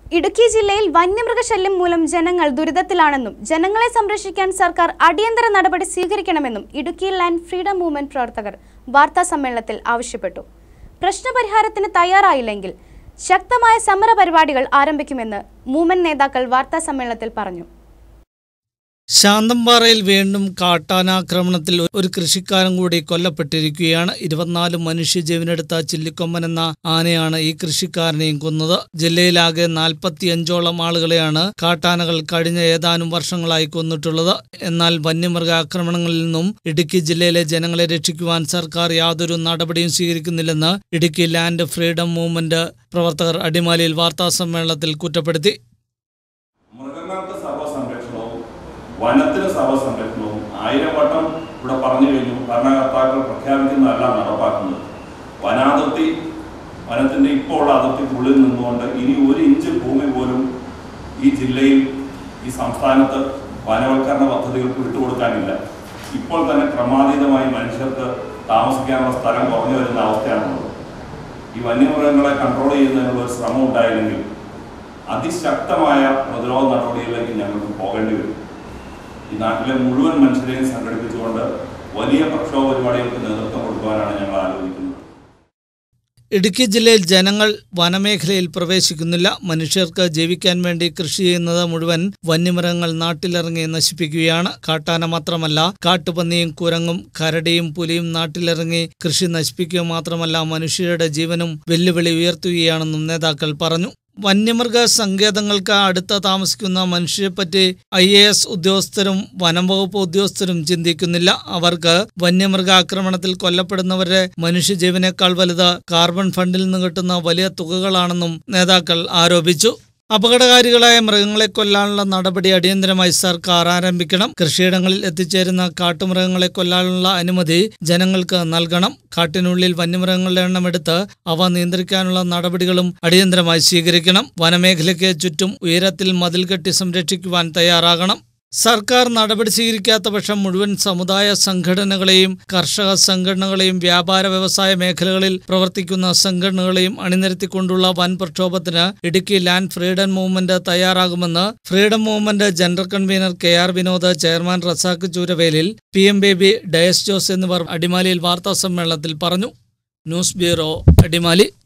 ഇടുക്കി ജില്ലയിൽ വന്യമൃഗശല്യം മൂലം ജനങ്ങൾ ദുരിതത്തിലാണെന്നും ജനങ്ങളെ സംരക്ഷിക്കാൻ സർക്കാർ അടിയന്തര നടപടി സ്വീകരിക്കണമെന്നും ഇടുക്കി ലാൻഡ് ഫ്രീഡം മൂവ്മെന്റ് പ്രവർത്തകർ വാർത്താ സമ്മേളനത്തിൽ ആവശ്യപ്പെട്ടു പ്രശ്നപരിഹാരത്തിന് തയ്യാറായില്ലെങ്കിൽ ശക്തമായ സമര പരിപാടികൾ ആരംഭിക്കുമെന്ന് മൂവ്മെന്റ് നേതാക്കൾ വാർത്താ സമ്മേളനത്തിൽ പറഞ്ഞു ശാന്തമ്പാറയിൽ വീണ്ടും കാട്ടാനാക്രമണത്തിൽ ഒരു കൃഷിക്കാരൻ കൂടി കൊല്ലപ്പെട്ടിരിക്കുകയാണ് ഇരുപത്തിനാല് മനുഷ്യജീവനെടുത്ത ചില്ലിക്കൊമ്പൻ എന്ന ആനയാണ് ഈ കൃഷിക്കാരനെയും കൊന്നത് ജില്ലയിലാകെ നാൽപ്പത്തിയഞ്ചോളം ആളുകളെയാണ് കാട്ടാനകൾ കഴിഞ്ഞ ഏതാനും വർഷങ്ങളായി കൊന്നിട്ടുള്ളത് എന്നാൽ വന്യമൃഗ ആക്രമണങ്ങളിൽ നിന്നും ഇടുക്കി ജില്ലയിലെ ജനങ്ങളെ രക്ഷിക്കുവാൻ സർക്കാർ യാതൊരു നടപടിയും സ്വീകരിക്കുന്നില്ലെന്ന് ഇടുക്കി ലാൻഡ് ഫ്രീഡം മൂവ്മെന്റ് പ്രവർത്തകർ അടിമാലിയിൽ വാർത്താസമ്മേളനത്തിൽ കുറ്റപ്പെടുത്തി മൃഗങ്ങൾക്ക് സർവ്വസംരക്ഷണവും വനത്തിന് സർവ്വസംരക്ഷണവും ആയിരം വട്ടം ഇവിടെ പറഞ്ഞു കഴിഞ്ഞു ഭരണകർത്താക്കൾ പ്രഖ്യാപിക്കുന്നതല്ല നടപ്പാക്കുന്നത് വനാതിർത്തി വനത്തിൻ്റെ ഇപ്പോൾ ഉള്ള അതിർത്തിക്കുള്ളിൽ നിന്നുകൊണ്ട് ഇനി ഒരു ഇഞ്ച് ഭൂമി പോലും ഈ ജില്ലയിൽ ഈ സംസ്ഥാനത്ത് വനവൽക്കരണ പദ്ധതികൾക്ക് വിട്ടുകൊടുക്കാനില്ല ഇപ്പോൾ തന്നെ ക്രമാതീതമായി മനുഷ്യർക്ക് താമസിക്കാനുള്ള സ്ഥലം കുറഞ്ഞു വരുന്ന അവസ്ഥയാണുള്ളത് ഈ വന്യമൃഗങ്ങളെ കൺട്രോൾ ചെയ്യുന്നതിനുള്ള ഒരു ശ്രമം ഉണ്ടായില്ലെങ്കിൽ അതിശക്തമായ പ്രതിരോധ നടപടികളിലേക്ക് ഞങ്ങൾക്ക് പോകേണ്ടി വരും ഈ നാട്ടിലെ മുഴുവൻ മനുഷ്യരെയും സംഘടിപ്പിച്ചുകൊണ്ട് വലിയ പ്രക്ഷോഭ പരിപാടികൾക്ക് നേതൃത്വം കൊടുക്കുവാനാണ് ഞങ്ങൾ ആലോചിക്കുന്നത് ഇടുക്കി ജില്ലയിൽ ജനങ്ങൾ വനമേഖലയിൽ പ്രവേശിക്കുന്നില്ല മനുഷ്യർക്ക് ജീവിക്കാൻ വേണ്ടി കൃഷി ചെയ്യുന്നത് മുഴുവൻ വന്യമൃഗങ്ങൾ നാട്ടിലിറങ്ങി നശിപ്പിക്കുകയാണ് കാട്ടാന മാത്രമല്ല കാട്ടുപന്നിയും കുരങ്ങും കരടിയും പുലിയും നാട്ടിലിറങ്ങി കൃഷി നശിപ്പിക്കുക മാത്രമല്ല മനുഷ്യരുടെ ജീവനും വെല്ലുവിളി ഉയർത്തുകയാണെന്നും നേതാക്കൾ പറഞ്ഞു വന്യമൃഗ സങ്കേതങ്ങൾക്ക് അടുത്ത് താമസിക്കുന്ന മനുഷ്യരെപ്പറ്റി ഐ എ എസ് ഉദ്യോഗസ്ഥരും വനം വകുപ്പ് ഉദ്യോഗസ്ഥരും ചിന്തിക്കുന്നില്ല അവർക്ക് വന്യമൃഗ ആക്രമണത്തിൽ കൊല്ലപ്പെടുന്നവരുടെ മനുഷ്യജീവനേക്കാൾ വലുത് കാർബൺ ഫണ്ടിൽ നിന്ന് കിട്ടുന്ന വലിയ തുകകളാണെന്നും നേതാക്കൾ ആരോപിച്ചു അപകടകാരികളായ മൃഗങ്ങളെ കൊല്ലാനുള്ള നടപടി അടിയന്തരമായി സർക്കാർ ആരംഭിക്കണം കൃഷിയിടങ്ങളിൽ എത്തിച്ചേരുന്ന കാട്ടുമൃഗങ്ങളെ കൊല്ലാനുള്ള അനുമതി ജനങ്ങൾക്ക് നൽകണം കാട്ടിനുള്ളിൽ വന്യമൃഗങ്ങളുടെ എണ്ണം എടുത്ത് അവ നിയന്ത്രിക്കാനുള്ള നടപടികളും അടിയന്തരമായി സ്വീകരിക്കണം വനമേഖലയ്ക്ക് ചുറ്റും ഉയരത്തിൽ മതിൽ കെട്ടി സംരക്ഷിക്കുവാൻ തയ്യാറാകണം സർക്കാർ നടപടി സ്വീകരിക്കാത്ത പക്ഷം മുഴുവൻ സമുദായ സംഘടനകളെയും കർഷക സംഘടനകളെയും വ്യാപാര വ്യവസായ മേഖലകളിൽ പ്രവർത്തിക്കുന്ന സംഘടനകളെയും അണിനിരത്തിക്കൊണ്ടുള്ള വൻ പ്രക്ഷോഭത്തിന് ഇടുക്കി ലാൻഡ് ഫ്രീഡം മൂവ്മെന്റ് തയ്യാറാകുമെന്ന് freedom movement general convener K R Vinod chairman Razak ചൂരവേലിൽ പി എം ബേബി ഡയസ് ജോസ് എന്നിവർ അടിമാലിയിൽ വാർത്താ സമ്മേളനത്തിൽ പറഞ്ഞു ന്യൂസ് ബ്യൂറോ അടിമാലി